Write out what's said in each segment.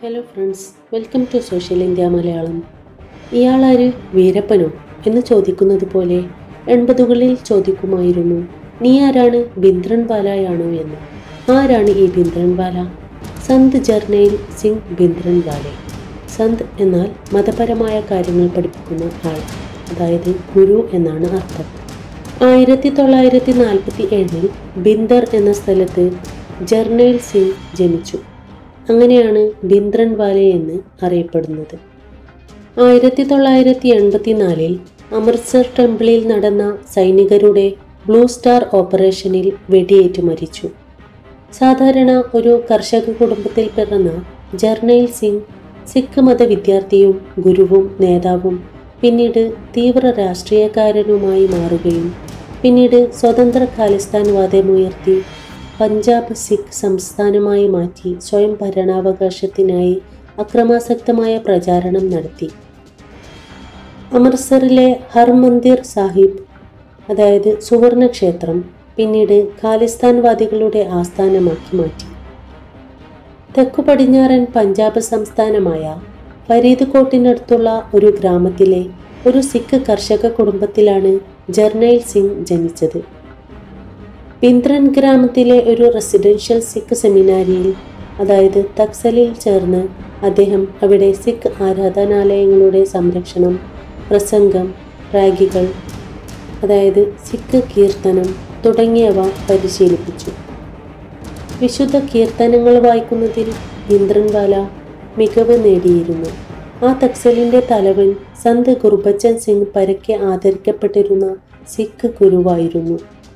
hello friends welcome to Social India Malayalam ഇയാളാര് വീരപ്പനോ എന്ന് ചോദിക്കുന്നത് പോലെ എൺപതുകളിൽ ചോദിക്കുമായിരുന്നു നീ ആരാണ് ബിന്ദ്രൻവാലയാണോ എന്ന് ആരാണ് ഈ ബിന്ദ്രൻവാല സന്ത് ജർണയിൽ സിംഗ് ബിന്ദ്രൻവാലെ സന്ത് എന്നാൽ മതപരമായ കാര്യങ്ങൾ പഠിപ്പിക്കുന്ന ആൾ അതായത് ഗുരു എന്നാണ് അർത്ഥം ആയിരത്തി തൊള്ളായിരത്തി നാൽപ്പത്തി ഏഴിൽ ബിന്ദർ എന്ന സ്ഥലത്ത് ജർണയിൽ സിംഗ് ജനിച്ചു അങ്ങനെയാണ് ബിന്ദ്രൻവാലെ എന്ന് അറിയപ്പെടുന്നത് ആയിരത്തി തൊള്ളായിരത്തി എൺപത്തിനാലിൽ അമൃത്സർ ടെമ്പിളിൽ നടന്ന സൈനികരുടെ ബ്ലൂ സ്റ്റാർ ഓപ്പറേഷനിൽ വെടിയേറ്റ് മരിച്ചു സാധാരണ ഒരു കർഷക കുടുംബത്തിൽ പിറന്ന ജർണയിൽ സിംഗ് സിഖ് മത വിദ്യാർത്ഥിയും ഗുരുവും നേതാവും പിന്നീട് തീവ്ര രാഷ്ട്രീയക്കാരനുമായി മാറുകയും പിന്നീട് സ്വതന്ത്ര ഖാലിസ്ഥാൻ വാദമുയർത്തി പഞ്ചാബ് സിഖ് സംസ്ഥാനമായി മാറ്റി സ്വയം ഭരണാവകാശത്തിനായി അക്രമാസക്തമായ പ്രചാരണം നടത്തി അമൃത്സറിലെ ഹർമന്ദിർ സാഹിബ് അതായത് സുവർണ ക്ഷേത്രം പിന്നീട് ഖാലിസ്ഥാൻവാദികളുടെ ആസ്ഥാനമാക്കി മാറ്റി തെക്കു പടിഞ്ഞാറൻ പഞ്ചാബ് സംസ്ഥാനമായ ഫരീദ്കോട്ടിനടുത്തുള്ള ഒരു ഗ്രാമത്തിലെ ഒരു സിഖ് കർഷക കുടുംബത്തിലാണ് ജർണയിൽ സിംഗ് ജനിച്ചത് ബിന്ദ്രൻ ഗ്രാമത്തിലെ ഒരു റെസിഡൻഷ്യൽ സിഖ് സെമിനാരിയിൽ അതായത് തക്സലിൽ ചേർന്ന് അദ്ദേഹം അവിടെ സിഖ് ആരാധനാലയങ്ങളുടെ സംരക്ഷണം പ്രസംഗം റാഗികൾ അതായത് സിഖ് കീർത്തനം തുടങ്ങിയവ പരിശീലിപ്പിച്ചു വിശുദ്ധ കീർത്തനങ്ങൾ വായിക്കുന്നതിൽ ഇന്ദ്രൻവാല മികവ് നേടിയിരുന്നു ആ തക്സലിൻ്റെ തലവൻ സന്ത് ഗുർബച്ചൻ സിംഗ് പരക്കെ ആദരിക്കപ്പെട്ടിരുന്ന സിഖ് ഗുരുവായിരുന്നു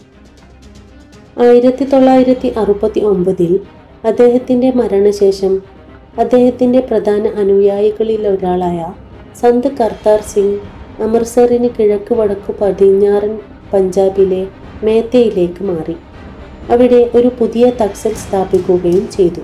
ആയിരത്തി തൊള്ളായിരത്തി അറുപത്തി ഒമ്പതിൽ അദ്ദേഹത്തിൻ്റെ മരണശേഷം അദ്ദേഹത്തിൻ്റെ പ്രധാന അനുയായികളിൽ ഒരാളായ സന്ത് കർത്താർ സിംഗ് അമൃത്സറിന് കിഴക്ക് വടക്ക് പടിഞ്ഞാറൻ പഞ്ചാബിലെ മേത്തയിലേക്ക് മാറി അവിടെ ഒരു പുതിയ തക്സൽ സ്ഥാപിക്കുകയും ചെയ്തു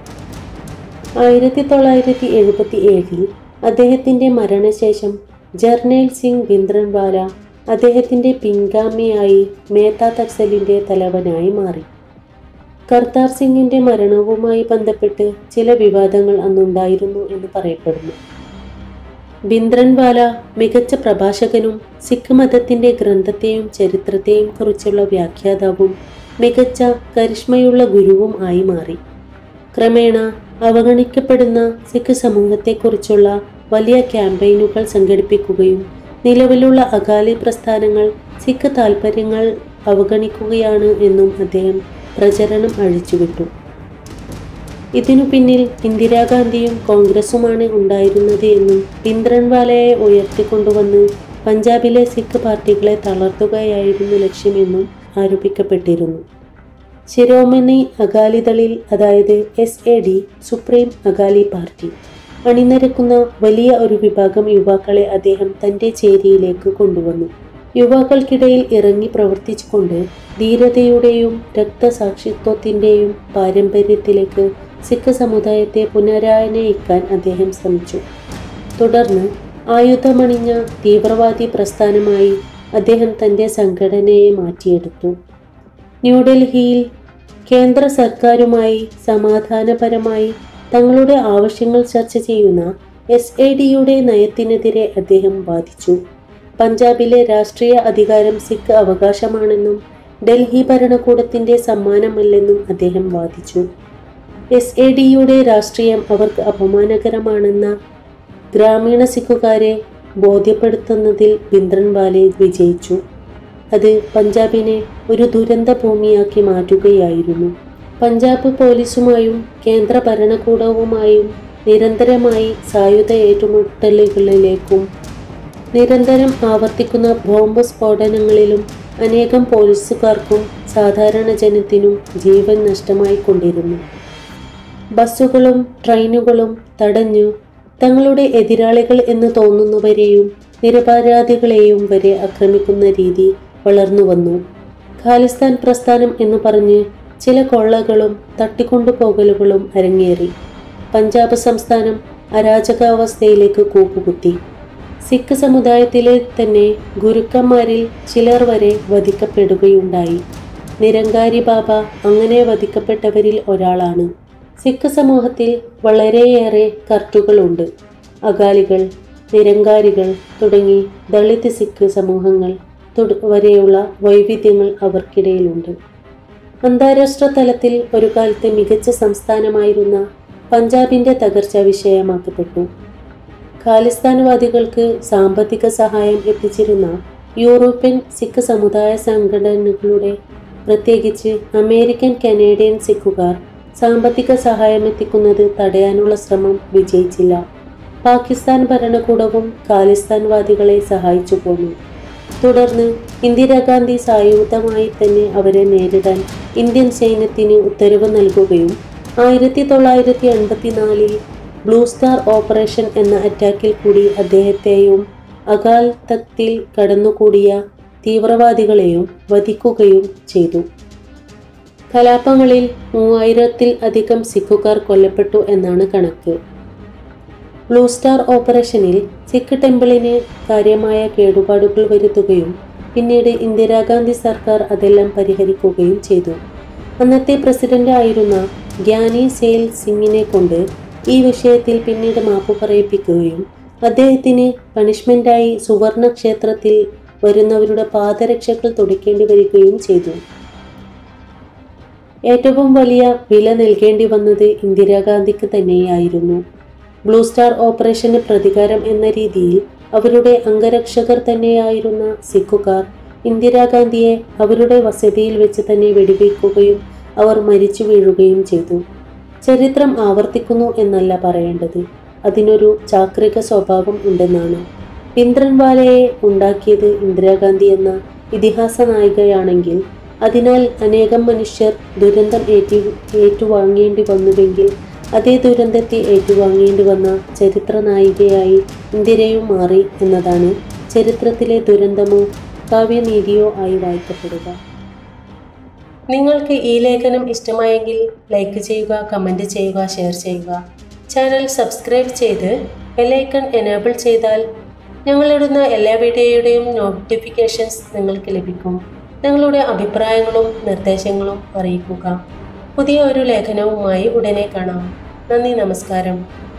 ആയിരത്തി തൊള്ളായിരത്തി എഴുപത്തി ഏഴിൽ അദ്ദേഹത്തിൻ്റെ മരണശേഷം ജർണേൽ സിംഗ് ബിന്ദ്രൻവാല അദ്ദേഹത്തിൻ്റെ പിൻഗാമിയായി മേത്ത തക്സലിൻ്റെ തലവനായി മാറി കർത്താർ സിംഗിൻ്റെ മരണവുമായി ബന്ധപ്പെട്ട് ചില വിവാദങ്ങൾ അന്നുണ്ടായിരുന്നു എന്ന് പറയപ്പെടുന്നു ബിന്ദ്രൻവാല മികച്ച പ്രഭാഷകനും സിഖ് മതത്തിൻ്റെ ഗ്രന്ഥത്തെയും ചരിത്രത്തെയും കുറിച്ചുള്ള വ്യാഖ്യാതാവും മികച്ച കരിഷ്മയുള്ള ഗുരുവും ആയി മാറി ക്രമേണ അവഗണിക്കപ്പെടുന്ന സിഖ് സമൂഹത്തെക്കുറിച്ചുള്ള വലിയ ക്യാമ്പയിനുകൾ സംഘടിപ്പിക്കുകയും നിലവിലുള്ള അകാലി പ്രസ്ഥാനങ്ങൾ സിഖ് താൽപ്പര്യങ്ങൾ അവഗണിക്കുകയാണ് എന്നും അദ്ദേഹം പ്രചരണം അഴിച്ചുവിട്ടു ഇതിനു പിന്നിൽ ഇന്ദിരാഗാന്ധിയും കോൺഗ്രസുമാണ് ഉണ്ടായിരുന്നത് എന്നും ബിന്ദ്രൻവാലയെ ഉയർത്തിക്കൊണ്ടുവന്ന് പഞ്ചാബിലെ സിഖ് പാർട്ടികളെ തളർത്തുകയായിരുന്നു ലക്ഷ്യമെന്നും ആരോപിക്കപ്പെട്ടിരുന്നു ശിരോമണി അകാലിദളിൽ അതായത് S A D supreme Akali party അണിനിരക്കുന്ന വലിയ ഒരു വിഭാഗം യുവാക്കളെ അദ്ദേഹം തൻ്റെ ചേരിയിലേക്ക് കൊണ്ടുവന്നു യുവാക്കൾക്കിടയിൽ ഇറങ്ങി പ്രവർത്തിച്ചുകൊണ്ട് ധീരതയുടെയും രക്തസാക്ഷിത്വത്തിൻ്റെയും പാരമ്പര്യത്തിലേക്ക് സിഖ് സമുദായത്തെ പുനരാനയിക്കാൻ അദ്ദേഹം ശ്രമിച്ചു തുടർന്ന് ആയുധമണിഞ്ഞ തീവ്രവാദി പ്രസ്ഥാനമായി അദ്ദേഹം തൻ്റെ സംഘടനയെ മാറ്റിയെടുത്തു ന്യൂഡൽഹിയിൽ കേന്ദ്ര സർക്കാരുമായി സമാധാനപരമായി തങ്ങളുടെ ആവശ്യങ്ങൾ ചർച്ച ചെയ്യുന്ന എസ് എ ഡിയുടെ നയത്തിനെതിരെ അദ്ദേഹം വാദിച്ചു പഞ്ചാബിലെ രാഷ്ട്രീയ അധികാരം സിഖ് അവകാശമാണെന്നും ഡൽഹി ഭരണകൂടത്തിന്റെ സമ്മാനമല്ലെന്നും അദ്ദേഹം വാദിച്ചു എസ് എ ഡിയുടെ രാഷ്ട്രീയം അവർക്ക് അപമാനകരമാണെന്ന ഗ്രാമീണ സിഖുകാരെ ബോധ്യപ്പെടുത്തുന്നതിൽ ബിന്ദ്രൻവാലെ വിജയിച്ചു അത് പഞ്ചാബിനെ ഒരു ദുരന്ത ഭൂമിയാക്കി മാറ്റുകയായിരുന്നു പഞ്ചാബ് പോലീസുമായും കേന്ദ്ര ഭരണകൂടവുമായും നിരന്തരമായി സായുധ ഏറ്റുമുട്ടലുകളിലേക്കും നിരന്തരം ആവർത്തിക്കുന്ന ബോംബ് സ്ഫോടനങ്ങളിലും അനേകം പോലീസുകാർക്കും സാധാരണ ജനത്തിനും ജീവൻ നഷ്ടമായിക്കൊണ്ടിരുന്നു ബസ്സുകളും ട്രെയിനുകളും തടഞ്ഞു തങ്ങളുടെ എതിരാളികൾ എന്ന് തോന്നുന്നവരെയും നിരപരാധികളെയും വരെ ആക്രമിക്കുന്ന രീതി വളർന്നു വന്നു ഖാലിസ്ഥാൻ പ്രസ്ഥാനം എന്ന് പറഞ്ഞ് ചില കൊള്ളകളും തട്ടിക്കൊണ്ടുപോകലുകളും അരങ്ങേറി പഞ്ചാബ് സംസ്ഥാനം അരാജകാവസ്ഥയിലേക്ക് കൂപ്പുകുത്തി സിഖ് സമുദായത്തിലെ തന്നെ ഗുരുക്കന്മാരിൽ ചിലർ വരെ വധിക്കപ്പെടുകയുണ്ടായി നിരങ്കാരി ബാബ അങ്ങനെ വധിക്കപ്പെട്ടവരിൽ ഒരാളാണ് സിഖ് സമൂഹത്തിൽ വളരെയേറെ കർട്ടുകളുണ്ട് അകാലികൾ നിരങ്കാരികൾ തുടങ്ങി ദളിത് സിഖ് സമൂഹങ്ങൾ തുട- വരെയുള്ള വൈവിധ്യങ്ങൾ അവർക്കിടയിലുണ്ട് അന്താരാഷ്ട്ര തലത്തിൽ ഒരു കാലത്ത് മികച്ച സംസ്ഥാനമായിരുന്ന പഞ്ചാബിന്റെ തകർച്ച വിഷയമാക്കപ്പെട്ടു ഖാലിസ്ഥാൻവാദികൾക്ക് സാമ്പത്തിക സഹായം എത്തിച്ചിരുന്ന യൂറോപ്യൻ സിഖ് സമുദായ സംഘടനകളുടെ പ്രത്യേകിച്ച് അമേരിക്കൻ കനേഡിയൻ സിഖുകാർ സാമ്പത്തിക സഹായം എത്തിക്കുന്നത് തടയാനുള്ള ശ്രമം വിജയിച്ചില്ല പാകിസ്ഥാൻ ഭരണകൂടവും ഖാലിസ്ഥാൻവാദികളെ സഹായിച്ചു പോന്നു തുടർന്ന് ഇന്ദിരാഗാന്ധി സായുധമായി തന്നെ അവരെ നേരിടാൻ ഇന്ത്യൻ സൈന്യത്തിന് ഉത്തരവ് നൽകുകയും ആയിരത്തി തൊള്ളായിരത്തി എൺപത്തിനാലിൽ ബ്ലൂ സ്റ്റാർ ഓപ്പറേഷൻ എന്ന അറ്റാക്കിൽ കൂടി അദ്ദേഹത്തെയും അകാൽ തക്തിൽ കടന്നുകൂടിയ തീവ്രവാദികളെയും വധിക്കുകയും ചെയ്തു കലാപങ്ങളിൽ മൂവായിരത്തിൽ അധികം സിഖുകാർ കൊല്ലപ്പെട്ടു എന്നാണ് കണക്ക് ബ്ലൂ സ്റ്റാർ ഓപ്പറേഷനിൽ സിഖ് ടെമ്പിളിന് കാര്യമായ കേടുപാടുകൾ വരുത്തുകയും പിന്നീട് ഇന്ദിരാഗാന്ധി സർക്കാർ അതെല്ലാം പരിഹരിക്കുകയും ചെയ്തു അന്നത്തെ പ്രസിഡന്റ് ആയിരുന്ന ഗ്യാനി സെയിൽ സിംഗിനെ കൊണ്ട് ഈ വിഷയത്തിൽ പിന്നീട് മാപ്പ് പറയിപ്പിക്കുകയും അദ്ദേഹത്തിന് പണിഷ്മെന്റായി സുവർണ ക്ഷേത്രത്തിൽ വരുന്നവരുടെ പാദരക്ഷകൾ തുടയ്ക്കേണ്ടി വരികയും ചെയ്തു ഏറ്റവും വലിയ വില നൽകേണ്ടി വന്നത് ഇന്ദിരാഗാന്ധിക്ക് തന്നെയായിരുന്നു ബ്ലൂ സ്റ്റാർ ഓപ്പറേഷന് പ്രതികാരം എന്ന രീതിയിൽ അവരുടെ അംഗരക്ഷകർ തന്നെയായിരുന്ന സിഖുകാർ ഇന്ദിരാഗാന്ധിയെ അവരുടെ വസതിയിൽ വെച്ച് തന്നെ വെടിവെക്കുകയും അവർ മരിച്ചു വീഴുകയും ചെയ്തു ചരിത്രം ആവർത്തിക്കുന്നു എന്നല്ല പറയേണ്ടത് അതിനൊരു ചാക്രിക സ്വഭാവം ഉണ്ടെന്നാണ് പിന്ദ്രൻവാലയെ ഉണ്ടാക്കിയത് ഇന്ദിരാഗാന്ധി എന്ന ഇതിഹാസ നായികയാണെങ്കിൽ അതിനാൽ അനേകം മനുഷ്യർ ദുരന്തം ഏറ്റു ഏറ്റുവാങ്ങേണ്ടി വന്നുവെങ്കിൽ അതേ ദുരന്തത്തെ ഏറ്റുവാങ്ങേണ്ടി വന്ന ചരിത്ര നായികയായി ഇന്ദിരയും മാറി എന്നതാണ് ചരിത്രത്തിലെ ദുരന്തമോ കാവ്യനീതിയോ ആയി വായിക്കപ്പെടുക നിങ്ങൾക്ക് ഈ ലേഖനം ഇഷ്ടമായെങ്കിൽ ലൈക്ക് ചെയ്യുക കമൻറ്റ് ചെയ്യുക ഷെയർ ചെയ്യുക ചാനൽ സബ്സ്ക്രൈബ് ചെയ്ത് ബെല്ലൈക്കൺ എനേബിൾ ചെയ്താൽ ഞങ്ങളിടുന്ന എല്ലാ വീഡിയോയുടെയും നോട്ടിഫിക്കേഷൻസ് നിങ്ങൾക്ക് ലഭിക്കും നിങ്ങളുടെ അഭിപ്രായങ്ങളും നിർദ്ദേശങ്ങളും അറിയിക്കുക പുതിയ ഒരു ലേഖനവുമായി ഉടനെ കാണാം നന്ദി നമസ്കാരം